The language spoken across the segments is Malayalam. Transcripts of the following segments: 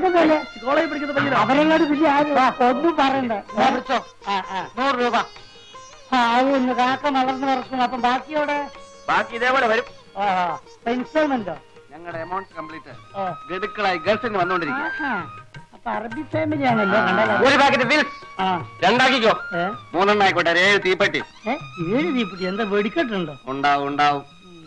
നോക്കുന്നല്ലേ കോളേജ് പഠിക്കുന്ന പയ്യനോ അവരെങ്ങോട്ട് പിന്നെ ആരും ഒന്നും പറയണ്ട വിളിച്ചോ ആ ആ നൂറ് രൂപ ആ ഒന്ന് കാക്ക വളർന്നു വളർത്തുന്നു അപ്പം ബാക്കിയോടെ ബാക്കി ഇതേപോലെ വരും ഇൻസ്റ്റാൾമെന്റോ ഞങ്ങളുടെ എമൗണ്ട് കംപ്ലീറ്റ് ഓ ഗഡുക്കളായി ഗൾഫിൽ വന്നുകൊണ്ടിരിക്കുക ആഹാ. അപ്പൊ അറബി ഫാമിലി ആണല്ലോ കണ്ടല്ലോ ഒരു പാക്കറ്റ് വിൽസ് ആ രണ്ടാക്കിക്കോ ഏ? മൂന്നെണ്ണം ആയിക്കോട്ടെ ഒരു ഏഴ് തീപ്പെട്ടി ഏ? ഏഴ് തീപ്പിട്ടി എന്താ വെടിക്കെട്ടുണ്ടോ ഉണ്ടാവും ഉണ്ടാവും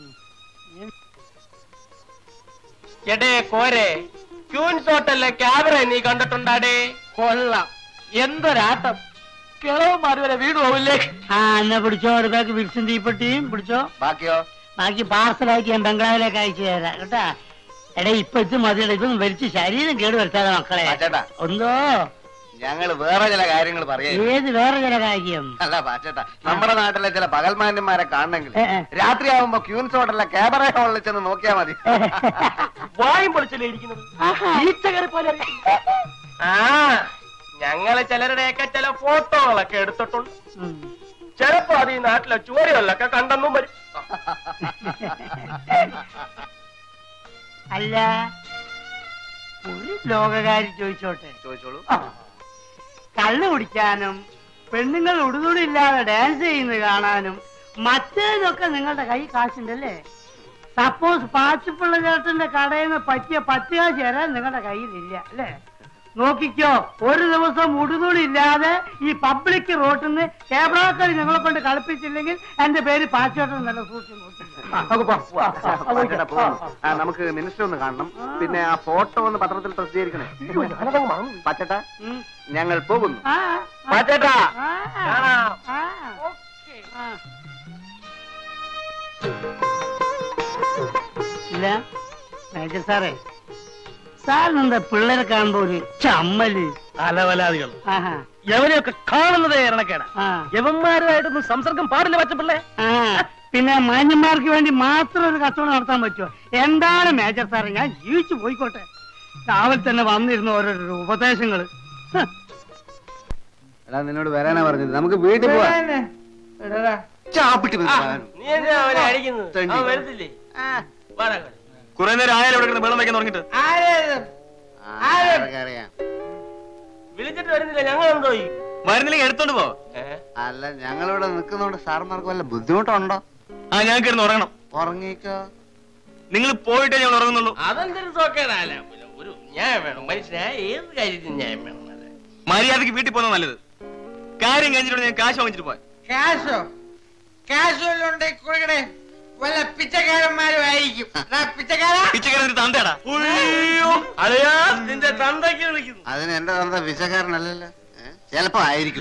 എടേ കോരെ ക്യൂൻസ് ഹോട്ടലിലെ ക്യാമറ നീ കണ്ടിട്ടുണ്ടാടേ കൊള്ളാം എന്തൊരാട്ടം കിളവന്മാർ വരെ വീട് പോവില്ലേ ആ എന്നാ പിടിച്ചോ ഒരു ബാഗ് വിൽസും തീപ്പെട്ടിയും പിടിച്ചോ ബാക്കിയോ ബാക്കി പാർസലാക്കി ഞാൻ ബംഗ്ലാവിലേക്ക് അയച്ചു തരാം കേട്ടാ എടാ ഇപ്പൊ ഇത് മതിയുടെ ഇതൊന്നും വലിച്ച് ശരീരം കേട് വരുത്താതെ മക്കളെ പാച്ചേട്ടാ ഒന്നോ ഞങ്ങള് വേറെ ചില കാര്യങ്ങൾ പറയാ ഏത് വേറെ ചില കാര്യം അല്ല പാച്ചേട്ടാ നമ്മുടെ നാട്ടിലെ ചില പകൽമാന്യന്മാരെ കാണണമെങ്കിൽ ഏ, ഏ. രാത്രിയാവുമ്പോ ക്യൂൻസ് ഹോട്ടലിലെ ക്യാമറ ഹോളിൽ ചെന്ന് നോക്കിയാ മതി വായും പൊളിച്ചല്ലേ ഇരിക്കുന്നത് ഈച്ച കയറി പോലെ ആ ഞങ്ങള് ചിലരുടെയൊക്കെ ചില ഫോട്ടോകളൊക്കെ എടുത്തിട്ടുണ്ട് ഉം. ചിലപ്പോ അത് ഈ നാട്ടിലെ ചുവരുകളിലൊക്കെ കണ്ടെന്നും വരും അല്ല ഒരു ലോകകാരി ചോദിച്ചോട്ടെ ചോദിച്ചോളൂ കള്ളു കുടിക്കാനും പെണ്ണുങ്ങൾ ഉടുതുടില്ലാതെ ഡാൻസ് ചെയ്യുന്നത് കാണാനും മറ്റേതൊക്കെ നിങ്ങളുടെ കൈ കാശുണ്ടല്ലേ സപ്പോസ് പാച്ചിപ്പിള്ള ചേട്ടന്റെ കടയിൽ നിന്ന് പറ്റിയ പത്ത് കാശ് തരാൻ നിങ്ങളുടെ കയ്യിലില്ല അല്ലേ നോക്കിക്കോ ഒരു ദിവസം ഉടുതുടി ഇല്ലാതെ ഈ പബ്ലിക് റോട്ടിൽ നിന്ന് ക്യാമറക്കാർ നിങ്ങളെ കൊണ്ട് കളിപ്പിച്ചില്ലെങ്കിൽ എന്റെ പേര് പാച്ചോട്ടൻ നല്ല സൂക്ഷിച്ചു പാച്ചേട്ടാ, പോകുന്നു. ആ, നമുക്ക് മിനിസ്റ്റർ ഒന്ന് കാണണം പിന്നെ ആ ഫോട്ടോ ഒന്ന് പത്രത്തിൽ പ്രസിദ്ധീകരിക്കണേ പച്ചട്ടാ ഞങ്ങൾ പോകുന്നു പാച്ചേട്ടാ ആ കാണാം. ആ ആ ഇല്ല മേജർ സാറേ സാറിനെന്താ പിള്ളേരെ കാണുമ്പോ ഒരു ചമ്മല് അലവലാദികൾ ആഹാ യവനെയൊക്കെ കാണുന്നതേ ഇറണക്കേടാ ആ യവന്മാരുമായിട്ടൊന്നും സംസർഗം പാടില്ല പച്ചപ്പിള്ളേ ആ പിന്നെ മാന്യന്മാർക്ക് വേണ്ടി മാത്രം ഒരു കച്ചവടം നടത്താൻ പറ്റുമോ എന്താണ് മേജർ സാറേ ഞാൻ ജീവിച്ചു പോയിക്കോട്ടെ രാവിലെ തന്നെ വന്നിരുന്ന ഓരോരോ ഉപദേശങ്ങള് ഹ്. എടാ നിന്നോട് വരാനാ പറഞ്ഞത് നമുക്ക് വീട്ടിൽ പോവാം ചാപ്പിട്ട് നിൽക്കാൻ. നീ എന്താ അവനെ അടിക്കുന്നത് തെണ്ടി. അവൻ വരത്തില്ലേ വാടാ കളി. കുറെ നേരം ആയാലും ഇവിടെ കിടന്ന് വെള്ളം വയ്ക്കാൻ തുടങ്ങിട്ട് ആ, അതൊക്കെ അറിയാം വിളിച്ചിട്ട് വരുന്നില്ല ഞങ്ങൾ എന്തോ ചെയ്യും? വരുന്നില്ലെങ്കിൽ എടുത്തോണ്ട് പോ ഏ? അല്ല ഞങ്ങളിവിടെ നിൽക്കുന്നോണ്ട് സാർമാർക്ക് വല്ല ബുദ്ധിമുട്ടുണ്ടോ ആ ഞാൻ കിടന്ന് ഉറങ്ങണം ഉറങ്ങിക്കോ നിങ്ങൾ പോയിട്ടേ ഞങ്ങൾ ഉറങ്ങുന്നുള്ളൂ അതെന്തൊരു സോക്കേടല്ല പിന്നെ ഒരു ന്യായം വേണം മനുഷ്യനായ ഏത് കാര്യത്തിനും ന്യായം വേണം അല്ലേ? മര്യാദക്ക് വീട്ടിൽ പോകുന്നത് നല്ലത് കാര്യം കഴിഞ്ഞിട്ട് ഞാൻ കാശ് വാങ്ങിച്ചിട്ട് പോയി കാശോ കാശ് വല്ലതും ഉണ്ടെങ്കിൽ കൊടുക്കണേ വല്ല പിച്ചക്കാരന്മാരും ആയിരിക്കും ദാ പിച്ചക്കാരാ പിച്ചക്കാരൻ തന്തേടാ ഉയ്യോ, അളിയാ നിന്റെ തന്തയ്ക്ക് വിളിക്കുന്നു അതിന് എന്റെ തന്ത വിശക്കാരനല്ലല്ലോ ഏ? ചിലപ്പോ ആയിരിക്കും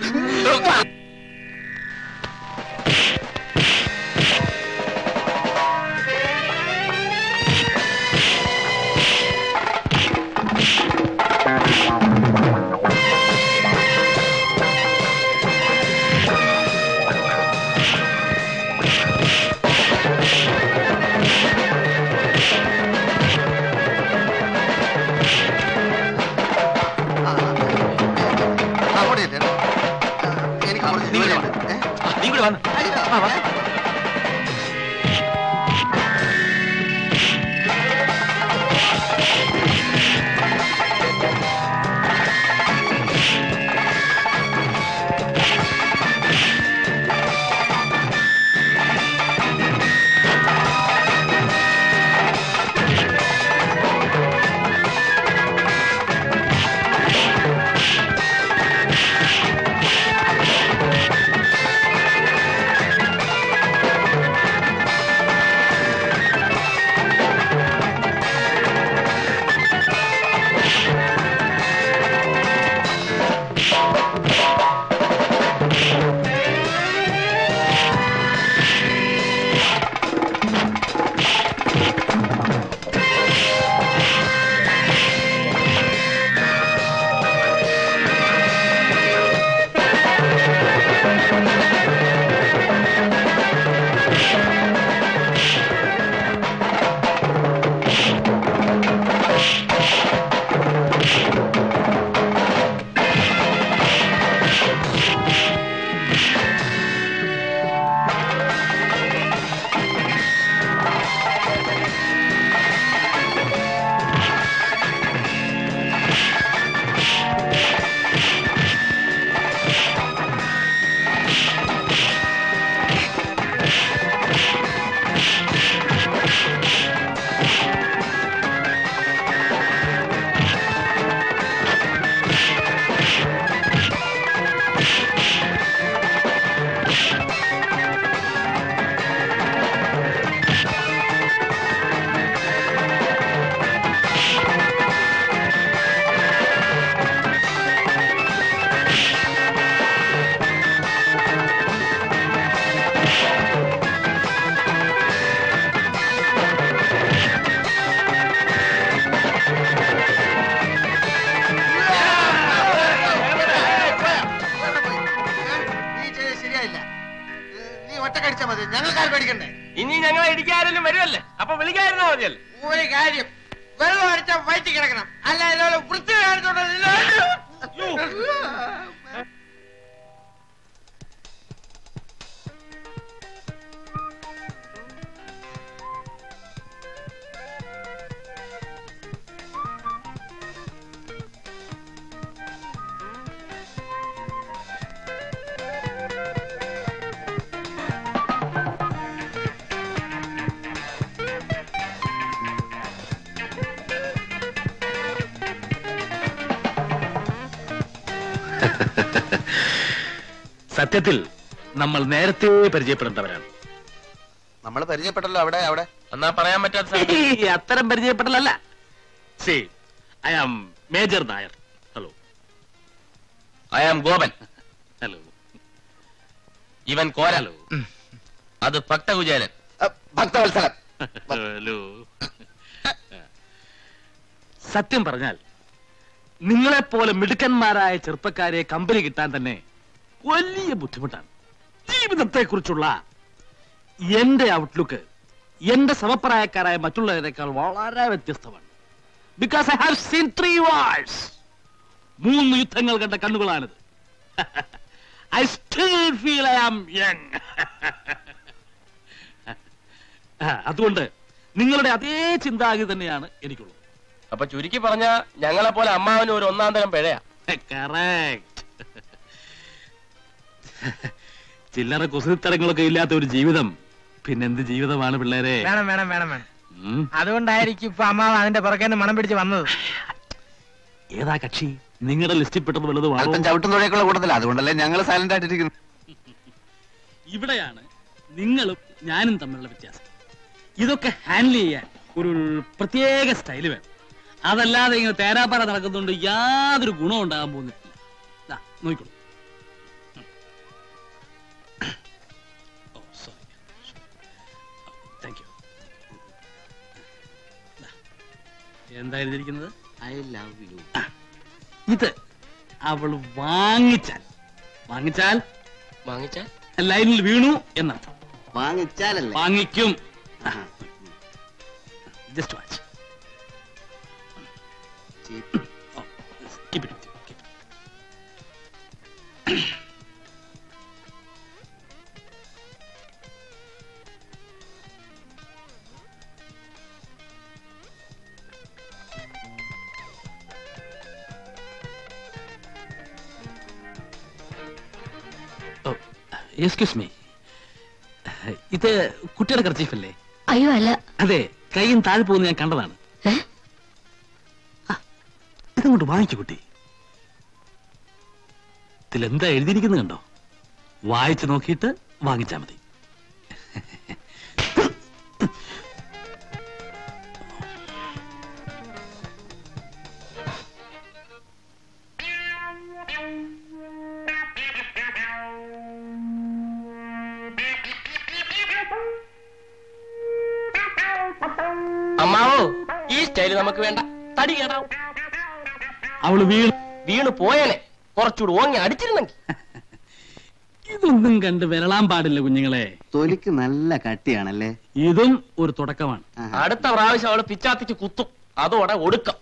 അങ്ങോട്ട് ചെല്ല്. ആ, എനിക്ക് കുറച്ച് ജോലിയുണ്ട്. ഏ? നീ കൂടെ വന്നു അയ്യോ, ഏ? ആ ആൾക്കാർ പേടിക്കണ്ടേ ഇനി ഞങ്ങളെ ഇടിക്കാരെങ്കിലും വരുമല്ലേ അപ്പൊ വിളിക്കായിരുന്നാ മതിയല്ലേ ഒരു കാര്യം വെള്ളം അടിച്ചാൽ വയറ്റി കിടക്കണം അല്ല ഇതുപോലെ വൃത്തി കാണിച്ചോണ്ടോ സത്യത്തിൽ നമ്മൾ നേരത്തെ പരിചയപ്പെടേണ്ടവരാണ് നമ്മൾ പരിചയപ്പെട്ടല്ലോ അവിടെ അവിടെ എന്നാ പറയാൻ പറ്റാത്ത സാധനം. ഏയ്, അത്തരം പരിചയപ്പെടലല്ല see I am major Nair hello I am Gopan hello ഇവൻ കോരൽ ഹലോ അത് ഭക്തകുചേലൻ ഭക്തവത്സലം ഹലോ സത്യം പറഞ്ഞാൽ നിങ്ങളെപ്പോലെ മിടുക്കന്മാരായ ചെറുപ്പക്കാരെ കമ്പനി കിട്ടാൻ തന്നെ വലിയ ബുദ്ധിമുട്ടാണ് ജീവിതത്തെക്കുറിച്ചുള്ള എന്റെ ഔട്ട്ലുക്ക് എന്റെ സമപ്രായക്കാരായ മറ്റുള്ളവരെക്കാൾ വളരെ വ്യത്യസ്തമാണ് because I have seen three wars മൂന്ന് യുദ്ധങ്ങൾ കണ്ട കണ്ണുകളാണിത് I still feel I am young അതുകൊണ്ട് നിങ്ങളുടെ അതേ ചിന്താഗതി തന്നെയാണ് എനിക്കുള്ളത് അപ്പൊ ചുരുക്കി പറഞ്ഞ ഞങ്ങളെ പോലെ അമ്മാവന് ഒരു ഒന്നാം തരം പിഴയാ കറക്റ്റ് ചില്ലറ കുസൃത്തരങ്ങളൊക്കെ ഇല്ലാത്ത ഒരു ജീവിതം പിന്നെന്ത് ജീവിതമാണ് പിള്ളേരെ വേണം വേണം വേണം വേണം ഉം. അതുകൊണ്ടായിരിക്കും ഇപ്പൊ അമ്മാവ് അതിന്റെ പുറകെ മണം പിടിച്ച് വന്നത് ഏതാ കക്ഷി നിങ്ങളുടെ ലിസ്റ്റിൽ പെട്ടത് വല്ലതും അല്പം ചവിട്ടും തുഴയൊക്കെയുള്ള കൂട്ടത്തില്ല അതുകൊണ്ടല്ലേ ഞങ്ങൾ സൈലന്റ് ആയിട്ടിരിക്കുന്നു ഇവിടെയാണ് നിങ്ങളും ഞാനും തമ്മിലുള്ള വ്യത്യാസം ഇതൊക്കെ ഹാൻഡിൽ ചെയ്യാൻ ഒരു പ്രത്യേക സ്റ്റൈല് വേണം അതല്ലാതെ ഇങ്ങനെ തേരാപ്പാറ നടക്കുന്നുണ്ട് യാതൊരു ഗുണവും ഉണ്ടാകാൻ പോകുന്നില്ല ദാ, നോക്കിക്കോളൂ ഓ സോറി താങ്ക് യു എന്താ എഴുതിയിരിക്കുന്നത് ഐ ലവ് യു ഇത് അവൾ വാങ്ങിച്ചാൽ വാങ്ങിച്ചാൽ വാങ്ങിച്ചാൽ ലൈനിൽ വീണു എന്നർത്ഥം വാങ്ങിച്ചാലല്ലേ വാങ്ങിക്കും just watch keep it keep excuse me ഇത് കുട്ടിയുടെ കർച്ചീഫല്ലേ അയ്യോ അല്ല അതെ കൈയും താഴെ പോകുന്ന ഞാൻ കണ്ടതാണ് ഏ? ആ, ഇതങ്ങോട്ട് വാങ്ങിക്കു കുട്ടി ഇതിലെന്താ എഴുതിയിരിക്കുന്നത് കണ്ടോ വായിച്ചു നോക്കിയിട്ട് വാങ്ങിച്ചാ മതി അമ്മാവോ ഈ സ്റ്റൈല് നമുക്ക് വേണ്ട തടി കേടാവും അവള് വീണ് വീണ് പോയേനെ കുറച്ചുകൂടി ഓങ്ങി അടിച്ചിരുന്നെങ്കിൽ ഇതൊന്നും കണ്ട് വിരളാൻ പാടില്ല കുഞ്ഞുങ്ങളെ തൊലിക്ക് നല്ല കട്ടിയാണല്ലേ ഇതും ഒരു തുടക്കമാണ് അടുത്ത പ്രാവശ്യം അവള് പിച്ചാത്തിക്ക് കുത്തും അതോടെ ഒടുക്കം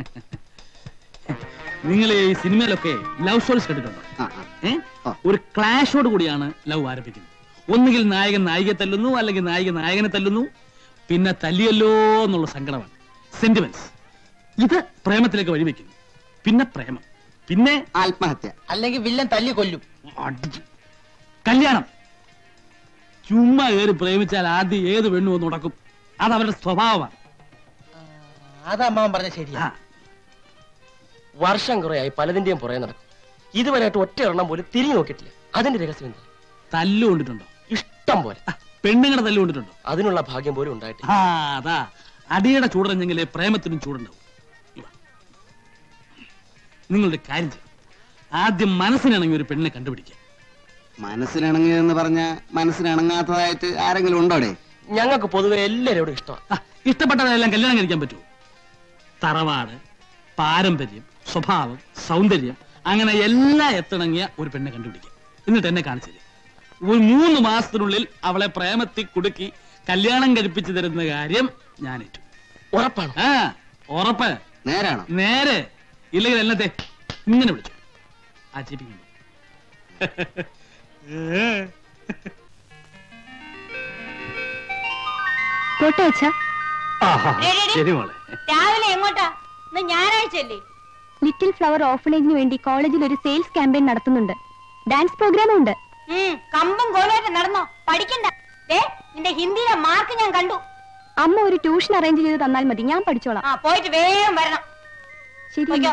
നിങ്ങൾ ഈ സിനിമയിലൊക്കെ ലവ് സ്റ്റോറീസ് കണ്ടിട്ടുണ്ടോ ഏ? ആ. ഒരു ക്ലാഷോട് കൂടിയാണ് ലവ് ആരംഭിക്കുന്നത് ഒന്നുകിൽ നായകൻ നായികയെ തല്ലുന്നു അല്ലെങ്കിൽ നായിക നായകനെ തല്ലുന്നു പിന്നെ തല്ലിയല്ലോ എന്നുള്ള സങ്കടമാണ് സെന്റിമെന്റ്സ് ഇത് പ്രേമത്തിലേക്ക് വഴിവെക്കുന്നു പിന്നെ പ്രേമം പിന്നെ ആത്മഹത്യ അല്ലെങ്കിൽ വില്ലൻ തല്ലി കൊല്ലും അടി- കല്യാണം ചുമ്മാ കയറി പ്രേമിച്ചാൽ ആദ്യം ഏത് പെണ്ണു ഒന്ന് ഉടക്കും അത് അവരുടെ സ്വഭാവമാണ് അത് അമ്മാവൻ പറഞ്ഞ ശരിയാ ആ, വർഷം കുറയായി പലതിന്റെയും പുറകെ നടക്കും ഇതുവരെയായിട്ട് ഒറ്റ എണ്ണം പോലും തിരിഞ്ഞു നോക്കിയിട്ടില്ല അതിന്റെ രഹസ്യം എന്താ തല്ലു കൊണ്ടിട്ടുണ്ടോ ഇഷ്ടം പോലെ ആ, പെണ്ണുങ്ങളുടെ തല്ലു കൊണ്ടിട്ടുണ്ടോ അതിനുള്ള ഭാഗ്യം പോലും ഉണ്ടായിട്ടില്ല ആ അതാ അടിയുടെ ചൂടറിഞ്ഞെങ്കിലേ പ്രേമത്തിനും ചൂടുണ്ടാവും ഇവാ. നിങ്ങളുടെ കാര്യം ചെയ്യും ആദ്യം മനസ്സിനിണങ്ങി ഒരു പെണ്ണിനെ കണ്ടുപിടിക്കുക മനസ്സിനിണങ്ങിയതെന്ന് പറഞ്ഞ മനസ്സിനിണങ്ങാത്തതായിട്ട് ആരെങ്കിലും ഉണ്ടോ അവിടെ ഞങ്ങൾക്ക് പൊതുവെ എല്ലാവരോടും ഇഷ്ടമാണ് ആ, ഇഷ്ടപ്പെട്ടതെല്ലാം കല്യാണം കഴിക്കാൻ പറ്റുമോ തറവാട് പാരമ്പര്യം സ്വഭാവം സൗന്ദര്യം അങ്ങനെ എല്ലാം എത്തിണങ്ങിയ ഒരു പെണ്ണെ കണ്ടുപിടിക്കുക എന്നിട്ട് എന്നെ കാണിച്ചില്ലേ ഒരു മൂന്ന് മാസത്തിനുള്ളിൽ അവളെ പ്രേമത്തിൽ കുടുക്കി കല്യാണം കഴിപ്പിച്ചു തരുന്ന കാര്യം ഞാൻ ഏറ്റു ഉറപ്പാണ് ആ ഉറപ്പ് നേരാണോ നേരെ ഇല്ലെങ്കിൽ എന്നത്തെ ഇങ്ങനെ വിളിച്ചു ആ ചിപ്പിക്കുന്നു പോട്ടെ അച്ഛാ ശരി മോളെ രാവിലെ എങ്ങോട്ടാ ഇന്ന് ഞായറാഴ്ചയല്ലേ ലിറ്റിൽ ഫ്ലവർ ഓഫണേജിന് വേണ്ടി കോളേജിൽ ഒരു സെയിൽസ് ക്യാമ്പയിൻ നടത്തുന്നുണ്ട് ഡാൻസ് പ്രോഗ്രാമും ഉണ്ട് കമ്പും കോലായിട്ട് നടന്നോ പഠിക്കണ്ട ദേ നിന്റെ ഹിന്ദിയിലെ മാർക്ക് ഞാൻ കണ്ടു അമ്മ ഒരു ട്യൂഷൻ അറേഞ്ച് ചെയ്ത് തന്നാൽ മതി ഞാൻ പഠിച്ചോളാം ആ പോയിട്ട് വേഗം വരണം ശരി പോയിക്കോ.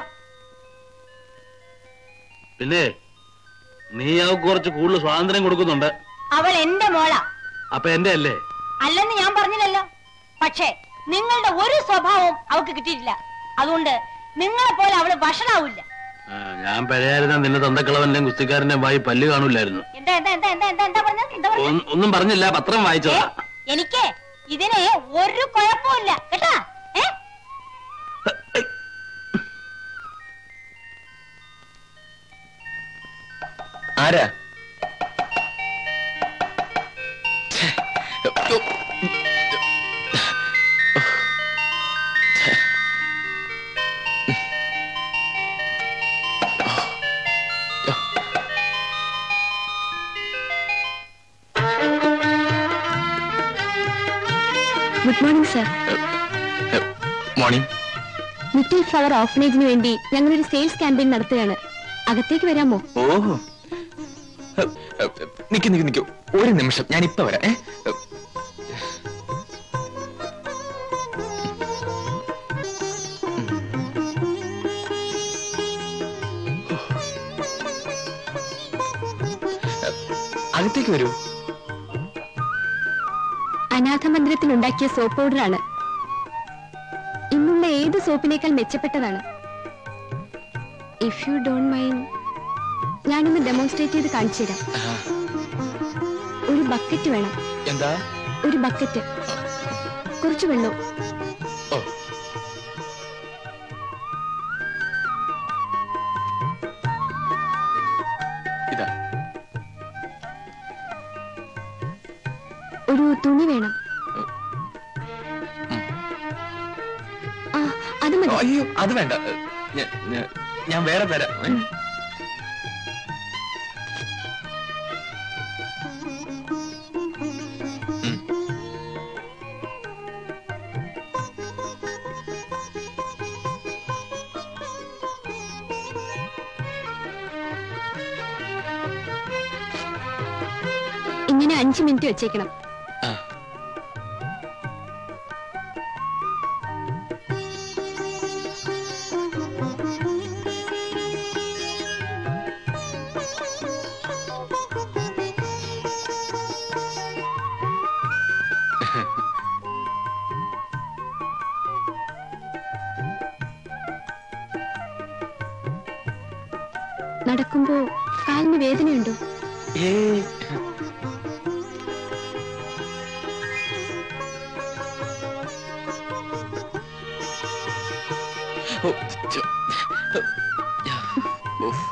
പിന്നെ നീ അവൾക്ക് കുറച്ച് കൂടുതൽ സ്വാതന്ത്ര്യം കൊടുക്കുന്നുണ്ട് അവൾ എന്റെ മോളാ അപ്പൊ എന്റെ അല്ലേ അല്ലെന്ന് ഞാൻ പറഞ്ഞില്ലല്ലോ പക്ഷേ നിങ്ങളുടെ ഒരു സ്വഭാവവും അവൾക്ക് കിട്ടിയിട്ടില്ല അതുകൊണ്ട് നിങ്ങളെ പോലെ അവള് വഷളാവില്ല ഞാൻ പഴയായിരുന്ന നിന്റെ തന്തക്കളവന്റെ കുസ്തിക്കാരന്റെ വായി പല്ല് കാണൂലായിരുന്നു എന്താ എന്താ എന്താ എന്താ എന്താ എന്താ പറഞ്ഞത് എന്താ പറഞ്ഞത് ഒന്നും- ഒന്നും പറഞ്ഞില്ല പത്രം വായിച്ചതാ എനിക്ക് ഇതിന് ഒരു കുഴപ്പമില്ല കേട്ടാ ഏ ആരാ good morning sir morning little flower ഓഫനേജിന് വേണ്ടി ഞങ്ങളൊരു സെയിൽസ് ക്യാമ്പയിൻ നടത്തുകയാണ് അകത്തേക്ക് വരാമോ ഓഹോ നിക്ക് നിക്ക് നിക്ക് ഒരു നിമിഷം ഞാൻ ഇപ്പൊ വരാം ഏ? അകത്തേക്ക് വരൂ അനാഥ മന്ദിരത്തിൽ ഉണ്ടാക്കിയ സോപ്പ് പൗഡറാണ് ഇന്നുള്ള ഏത് സോപ്പിനേക്കാൾ മെച്ചപ്പെട്ടതാണ് ഇഫ് യു ഡോണ്ട് മൈൻഡ് ഞാനൊന്ന് ഡെമോൺസ്ട്രേറ്റ് ചെയ്ത് കാണിച്ചു തരാം ആ, ഒരു ബക്കറ്റ് വേണം എന്താ ഒരു ബക്കറ്റ് കുറച്ച് വെള്ളവും ഓ ഇതാ ഒരു തുണി വേണം ആ അത് മതി അയ്യോ അത് വേണ്ട ഞാൻ- ഞാൻ- ഞാൻ വേറെ തരാം ഏ? ഉം. ഇങ്ങനെ അഞ്ച് മിനിറ്റ് വെച്ചേക്കണം ആ. നടക്കുമ്പോ കാലിന് വേദനയുണ്ടോ ഏയ് ഓ, ചോ- യാ, ഉഫ്.